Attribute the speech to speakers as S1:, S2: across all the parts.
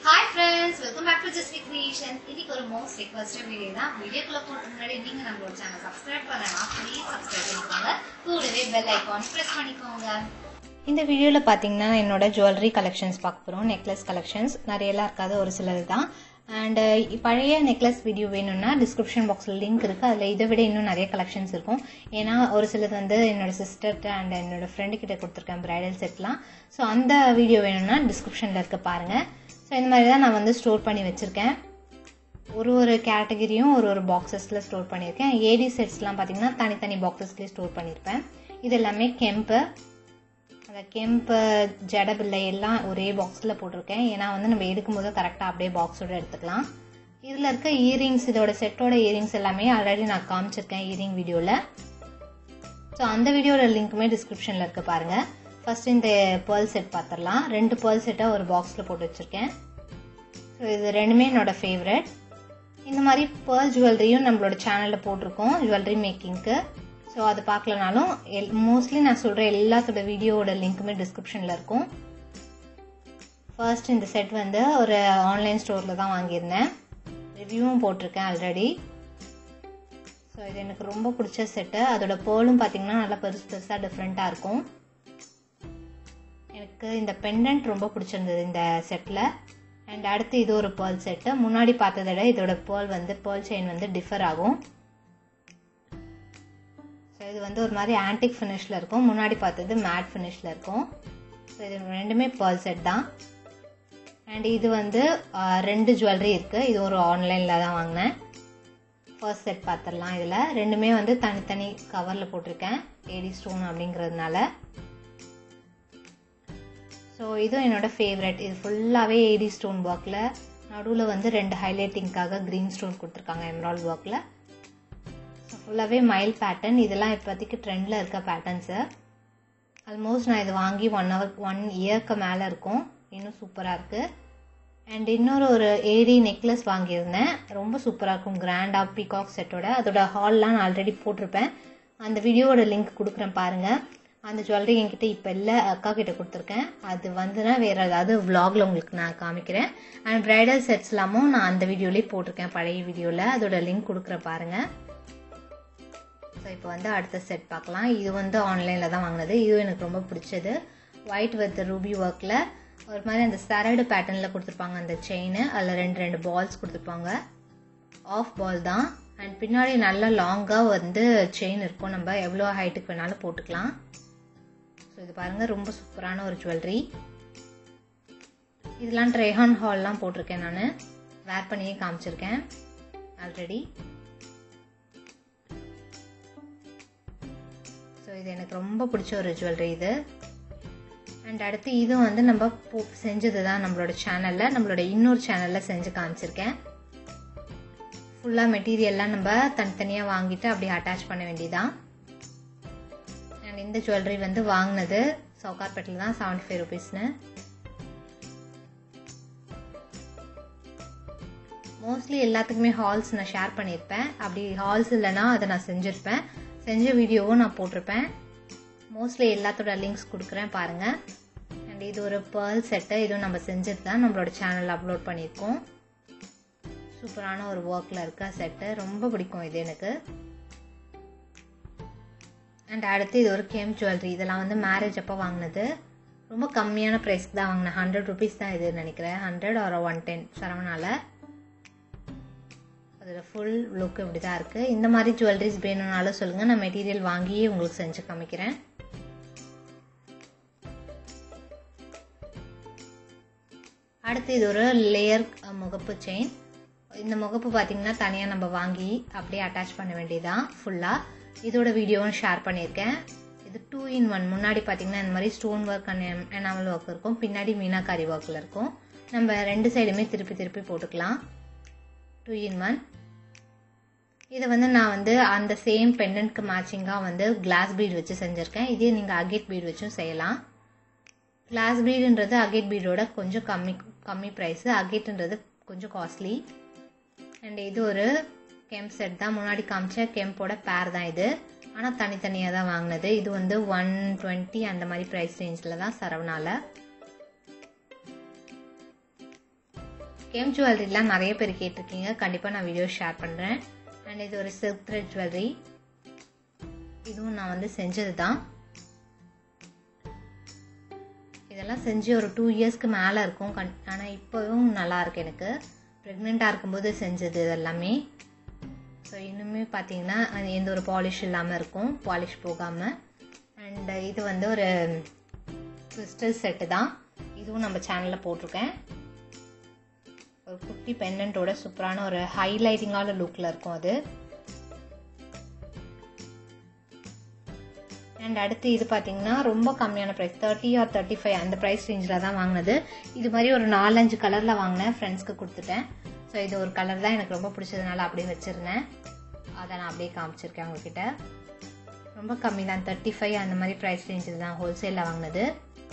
S1: hi friends welcome back to just creation இன்னைக்கு ஒரு most requested video தான் வீடியோக்குள்ள போறதுக்கு முன்னாடி நீங்க நம்மளோட சேனல் சப்ஸ்கிரைப் பண்ணலாம் ப்ளீஸ் சப்ஸ்கிரைப் பண்ணிக்கோங்க கூடவே பெல் ஐகான் பிரஸ் பண்ணிக்கோங்க
S2: இந்த வீடியோவில் பார்த்தீங்கன்னா என்னோட ஜுவல்லரி கலெக்ஷன்ஸ் பார்க்க போகிறோம் நெக்லஸ் கலெக்ஷன்ஸ் நிறையலாம் இருக்காது ஒரு சிலது தான் அண்டு பழைய நெக்லஸ் வீடியோ வேணும்னா டிஸ்கிரிப்ஷன் பாக்ஸில் லிங்க் இருக்குது அதில் இதை விட இன்னும் நிறைய கலெக்ஷன்ஸ் இருக்கும் ஏன்னா ஒரு சிலது வந்து என்னோட சிஸ்டர்கிட்ட அண்ட் என்னோட ஃப்ரெண்டு கிட்ட கொடுத்துருக்கேன் பிரைடல் செட்லாம் ஸோ அந்த வீடியோ வேணும்னா டிஸ்கிரிப்ஷனில் இருக்க பாருங்கள் ஸோ இந்த மாதிரி தான் நான் வந்து ஸ்டோர் பண்ணி வச்சுருக்கேன் ஒரு ஒரு கேட்டகரியும் ஒரு ஒரு பாக்ஸஸில் ஸ்டோர் பண்ணியிருக்கேன் ஏடி செட்ஸ்லாம் பார்த்தீங்கன்னா தனித்தனி பாக்ஸஸ்லேயே ஸ்டோர் பண்ணியிருப்பேன் இது எல்லாமே கெம்பு அந்த கெம்பு ஜடபில்லை எல்லாம் ஒரே பாக்ஸில் போட்டிருக்கேன் ஏன்னா வந்து நம்ம எடுக்கும்போது கரெக்டாக அப்படியே பாக்ஸோட எடுத்துக்கலாம் இதில் இருக்க இயரிங்ஸ் இதோட செட்டோட இயரிங்ஸ் எல்லாமே ஆல்ரெடி நான் காமிச்சிருக்கேன் இயரிங் வீடியோவில் ஸோ அந்த வீடியோட லிங்க்குமே டிஸ்கிரிப்ஷனில் இருக்கு பாருங்கள் ஃபர்ஸ்ட் இந்த பேர்ல் செட் பார்த்துடலாம் ரெண்டு பேர்ல் செட்டை ஒரு பாக்ஸில் போட்டு வச்சுருக்கேன் ஸோ இது ரெண்டுமே என்னோட ஃபேவரட் இந்த மாதிரி பேர்ல் ஜுவல்லரியும் நம்மளோட சேனலில் போட்டிருக்கோம் ஜுவல்லரி மேக்கிங்க்கு ஸோ அது பார்க்கலனாலும் எல் மோஸ்ட்லி நான் சொல்கிற எல்லாத்தோட வீடியோவோட லிங்க்குமே டிஸ்கிரிப்ஷனில் இருக்கும் ஃபர்ஸ்ட் இந்த செட் வந்து ஒரு ஆன்லைன் ஸ்டோரில் தான் வாங்கியிருந்தேன் ரிவ்யூவும் போட்டிருக்கேன் ஆல்ரெடி ஸோ இது எனக்கு ரொம்ப பிடிச்ச செட்டு அதோட பேர்லும் பார்த்தீங்கன்னா நல்லா பெருசு பெருசாக டிஃப்ரெண்ட்டாக இருக்கும் எனக்கு இந்த பெண்டன்ட் ரொம்ப பிடிச்சிருந்தது இந்த செட்டில் அண்ட் அடுத்து இது ஒரு பேர்ல் செட்டு முன்னாடி பார்த்ததை விட இதோட பேர்ல் வந்து பேர்ல் செயின் வந்து டிஃபர் ஆகும் ஸோ இது வந்து ஒரு மாதிரி ஆன்டிக் ஃபினிஷில் இருக்கும் முன்னாடி பார்த்தது மேட் ஃபினிஷில் இருக்கும் ஸோ இது ரெண்டுமே பேர்ல் செட் தான் அண்ட் இது வந்து ரெண்டு ஜுவல்லரி இருக்குது இது ஒரு ஆன்லைனில் தான் வாங்கினேன் ஃபர்ஸ்ட் செட் பார்த்துடலாம் இதில் ரெண்டுமே வந்து தனித்தனி கவரில் போட்டிருக்கேன் ஏடி ஸ்டோன் அப்படிங்கிறதுனால ஸோ இதுவும் என்னோட ஃபேவரட் இது ஃபுல்லாகவே ஏடி ஸ்டோன் ஒர்க்கில் நடுவில் வந்து ரெண்டு ஹைலைட்டிங்காக க்ரீன் ஸ்டோன் கொடுத்துருக்காங்க எம்ராய்ட் ஒர்க்கில் ஸோ ஃபுல்லாகவே மைல் பேட்டர்ன் இதெல்லாம் இப்போதைக்கு ட்ரெண்டில் இருக்க பேட்டர்ன்ஸு ஆல்மோஸ்ட் நான் இது வாங்கி ஒன் ஹவர் ஒன் இயர்க்கு மேலே இருக்கும் இன்னும் சூப்பராக இருக்குது அண்ட் இன்னொரு ஒரு ஏடி நெக்லஸ் வாங்கியிருந்தேன் ரொம்ப சூப்பராக இருக்கும் கிராண்டாக பீகாக் செட்டோட அதோட ஹால்லாம் நான் ஆல்ரெடி போட்டிருப்பேன் அந்த வீடியோவோட லிங்க் கொடுக்குறேன் பாருங்கள் அந்த ஜுவல்லரி என்கிட்ட இப்போ இல்லை அக்கா கிட்ட கொடுத்துருக்கேன் அது வந்துன்னா வேறு ஏதாவது விலாகில் உங்களுக்கு நான் காமிக்கிறேன் அண்ட் ப்ரைடல் செட்ஸ் எல்லாமும் நான் அந்த வீடியோலேயே போட்டிருக்கேன் பழைய வீடியோவில் அதோட லிங்க் கொடுக்குறேன் பாருங்கள் ஸோ இப்போ வந்து அடுத்த செட் பார்க்கலாம் இது வந்து ஆன்லைனில் தான் வாங்கினது இதுவும் எனக்கு ரொம்ப பிடிச்சது ஒயிட் வித் ரூபி ஒர்க்கில் ஒரு மாதிரி அந்த சரடு பேட்டர்னில் கொடுத்துருப்பாங்க அந்த செயின் அதில் ரெண்டு ரெண்டு பால்ஸ் கொடுத்துருப்பாங்க ஆஃப் பால் தான் அண்ட் பின்னாடி நல்லா லாங்காக வந்து செயின் இருக்கும் நம்ம எவ்வளோ ஹைட்டுக்கு வேணாலும் போட்டுக்கலாம் ஸோ இது பாருங்கள் ரொம்ப சூப்பரான ஒரு ஜுவல்லரி இதெல்லாம் ட்ரேஹான் ஹால்லாம் போட்டிருக்கேன் நான் வேர் பண்ணியே காமிச்சிருக்கேன் ஆல்ரெடி ஸோ இது எனக்கு ரொம்ப பிடிச்ச ஒரு ஜுவல்லரி இது அண்ட் அடுத்து இதுவும் வந்து நம்ம செஞ்சது தான் நம்மளோட சேனலில் நம்மளோட இன்னொரு சேனலில் செஞ்சு காமிச்சிருக்கேன் ஃபுல்லாக மெட்டீரியல்லாம் நம்ம தனித்தனியாக வாங்கிட்டு அப்படியே அட்டாச் பண்ண வேண்டியதான் அண்ட் இந்த ஜுவல்லரி வந்து வாங்கினது சவுகார்பேட்டில் தான் செவன்ட்டி ஃபைவ் ருபீஸ்னு மோஸ்ட்லி எல்லாத்துக்குமே ஹால்ஸ் நான் ஷேர் பண்ணியிருப்பேன் அப்படி ஹால்ஸ் இல்லைன்னா அதை நான் செஞ்சுருப்பேன் செஞ்ச வீடியோவும் நான் போட்டிருப்பேன் மோஸ்ட்லி எல்லாத்தோட லிங்க்ஸ் கொடுக்குறேன் பாருங்கள் அண்ட் இது ஒரு பேர்ல் செட்டு இதுவும் நம்ம செஞ்சது தான் நம்மளோட சேனலில் அப்லோட் பண்ணியிருக்கோம் சூப்பரான ஒரு ஒர்க்கில் இருக்க செட்டு ரொம்ப பிடிக்கும் இது எனக்கு அண்ட் அடுத்து இது ஒரு கேம் ஜுவல்லரி இதெல்லாம் வந்து மேரேஜ் அப்போ வாங்கினது ரொம்ப கம்மியான ப்ரைஸ்க்கு தான் வாங்கினேன் ஹண்ட்ரட் ருபீஸ் தான் இது நினைக்கிறேன் ஹண்ட்ரட் ஆர் ஒன் டென் சரவணால அதில் ஃபுல் லுக் இப்படி தான் இருக்குது இந்த மாதிரி ஜுவல்லரிஸ் வேணும்னாலும் சொல்லுங்கள் நான் மெட்டீரியல் வாங்கி உங்களுக்கு செஞ்சு காமிக்கிறேன் அடுத்து இது ஒரு லேயர் முகப்பு செயின் இந்த முகப்பு பார்த்தீங்கன்னா தனியாக நம்ம வாங்கி அப்படியே அட்டாச் பண்ண வேண்டியதான் ஃபுல்லாக இதோட வீடியோவும் ஷேர் பண்ணியிருக்கேன் இது டூ இன் ஒன் முன்னாடி பார்த்தீங்கன்னா இந்த மாதிரி stone work and enamel work இருக்கும் பின்னாடி மீனாக்காரி ஒர்க்கில் இருக்கும் நம்ம ரெண்டு சைடுமே திருப்பி திருப்பி போட்டுக்கலாம் டூ இன் ஒன் இதை வந்து நான் வந்து அந்த சேம் பெண்டன்ட்க்கு மேட்சிங்காக வந்து கிளாஸ் பீட் வச்சு செஞ்சுருக்கேன் இதே நீங்கள் அகேட் பீட் வச்சும் செய்யலாம் கிளாஸ் பீடுன்றது அகேட் பீடோட கொஞ்சம் கம்மி கம்மி ப்ரைஸு அகேட்டுன்றது கொஞ்சம் காஸ்ட்லி அண்ட் இது ஒரு கெம்ப் செட் தான் முன்னாடி காமிச்ச கெம்போட பேர் தான் இது ஆனால் தனித்தனியாக தான் வாங்கினது இது வந்து ஒன் டுவெண்ட்டி அந்த மாதிரி ப்ரைஸ் ரேஞ்சில் தான் சரவணால கேம் ஜுவல்லரிலாம் நிறைய பேர் கேட்டிருக்கீங்க கண்டிப்பாக நான் வீடியோ ஷேர் பண்ணுறேன் அண்ட் இது ஒரு சில்க் த்ரெட் ஜுவல்லரி இதுவும் நான் வந்து செஞ்சது தான் இதெல்லாம் செஞ்சு ஒரு டூ இயர்ஸ்க்கு மேலே இருக்கும் கண் ஆனால் இப்போவும் நல்லா இருக்கு எனக்கு ப்ரெக்னெண்ட்டாக இருக்கும்போது செஞ்சது இதெல்லாமே ஸோ இன்னுமே பார்த்தீங்கன்னா அது எந்த ஒரு பாலிஷ் இல்லாமல் இருக்கும் பாலிஷ் போகாமல் அண்ட் இது வந்து ஒரு கிறிஸ்டல் செட்டு தான் இதுவும் நம்ம சேனலில் போட்டிருக்கேன் ஒரு குட்டி பெண்டன்ட்டோட சூப்பரான ஒரு ஹைலைட்டிங்கான லுக்கில் இருக்கும் அது அண்ட் அடுத்து இது பார்த்தீங்கன்னா ரொம்ப கம்மியான price thirty or thirty five அந்த ப்ரைஸ் ரேஞ்சில் தான் வாங்கினது இது மாதிரி ஒரு நாலஞ்சு கலரில் வாங்கினேன் ஃப்ரெண்ட்ஸ்க்கு கொடுத்துட்டேன் ஸோ இது ஒரு கலர் தான் எனக்கு ரொம்ப பிடிச்சதுனால அப்படியே வச்சுருந்தேன் அதை நான் அப்படியே காமிச்சிருக்கேன் உங்ககிட்ட ரொம்ப கம்மி தான் தேர்ட்டி ஃபைவ் அந்த மாதிரி ப்ரைஸ் ரேஞ்சில் தான் ஹோல்சேலில் வாங்கினது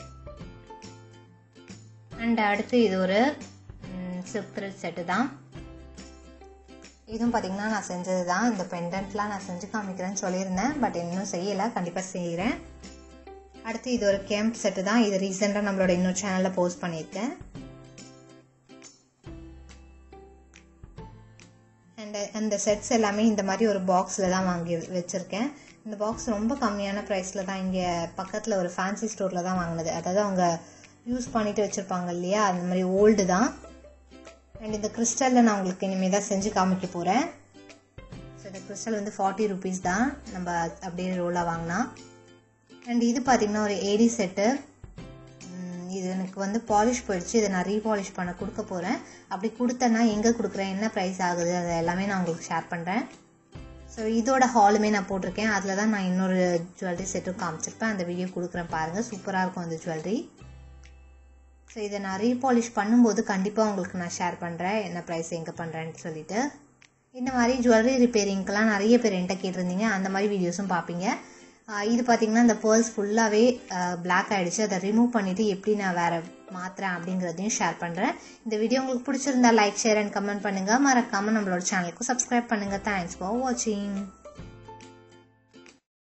S2: அண்ட் அடுத்து இது ஒரு சில்க் த்ரெட் செட்டு தான் இதுவும் பார்த்தீங்கன்னா நான் செஞ்சது தான் இந்த பெண்டன்ட்லாம் நான் செஞ்சு காமிக்கிறேன்னு சொல்லியிருந்தேன் பட் இன்னும் செய்யலை கண்டிப்பாக செய்கிறேன் அடுத்து இது ஒரு கேம்ப் செட்டு தான் இது ரீசெண்டாக நம்மளோட இன்னொரு சேனலில் போஸ்ட் பண்ணியிருக்கேன் அண்ட் அந்த செட்ஸ் எல்லாமே இந்த மாதிரி ஒரு பாக்ஸில் தான் வாங்கி வச்சுருக்கேன் இந்த பாக்ஸ் ரொம்ப கம்மியான ப்ரைஸில் தான் இங்கே பக்கத்தில் ஒரு ஃபேன்சி ஸ்டோரில் தான் வாங்கினது அதாவது அவங்க யூஸ் பண்ணிட்டு வச்சுருப்பாங்க இல்லையா அந்த மாதிரி ஓல்டு தான் அண்ட் இந்த கிறிஸ்டலில் நான் உங்களுக்கு இனிமேல் தான் செஞ்சு காமிக்க போகிறேன் ஸோ இந்த கிறிஸ்டல் வந்து ஃபார்ட்டி ருபீஸ் தான் நம்ம அப்படியே ரோலாக வாங்கினா அண்ட் இது பார்த்திங்கன்னா ஒரு ஏடி செட்டு இது எனக்கு வந்து பாலிஷ் போயிடுச்சு இதை நான் ரீபாலிஷ் பண்ண கொடுக்க போகிறேன் அப்படி கொடுத்தேன்னா எங்கே கொடுக்குறேன் என்ன ப்ரைஸ் ஆகுது அதை எல்லாமே நான் உங்களுக்கு ஷேர் பண்ணுறேன் ஸோ இதோட ஹாலுமே நான் போட்டிருக்கேன் அதில் தான் நான் இன்னொரு ஜுவல்லரி செட்டும் காமிச்சிருப்பேன் அந்த வீடியோ கொடுக்குறேன் பாருங்கள் சூப்பராக இருக்கும் அந்த ஜுவல்லரி ஸோ இதை நான் ரீபாலிஷ் பண்ணும்போது கண்டிப்பாக உங்களுக்கு நான் ஷேர் பண்ணுறேன் என்ன ப்ரைஸ் எங்கே பண்ணுறேன்னு சொல்லிட்டு இந்த மாதிரி ஜுவல்லரி ரிப்பேரிங்க்கெலாம் நிறைய பேர் என்கிட்ட கேட்டிருந்தீங்க அந்த மாதிரி வீடியோஸும் பார்ப்பீங்க இது பார்த்திங்கன்னா இந்த பேர்ஸ் ஃபுல்லாகவே பிளாக் ஆகிடுச்சு அதை ரிமூவ் பண்ணிவிட்டு எப்படி நான் வேறு மாற்றுறேன் அப்படிங்கிறதையும் ஷேர் பண்ணுறேன் இந்த வீடியோ உங்களுக்கு பிடிச்சிருந்தா லைக் ஷேர் அண்ட் கமெண்ட் பண்ணுங்கள் மறக்காமல் நம்மளோட சேனலுக்கும் சப்ஸ்கிரைப் பண்ணுங்கள் தேங்க்ஸ் ஃபார் வாட்சிங்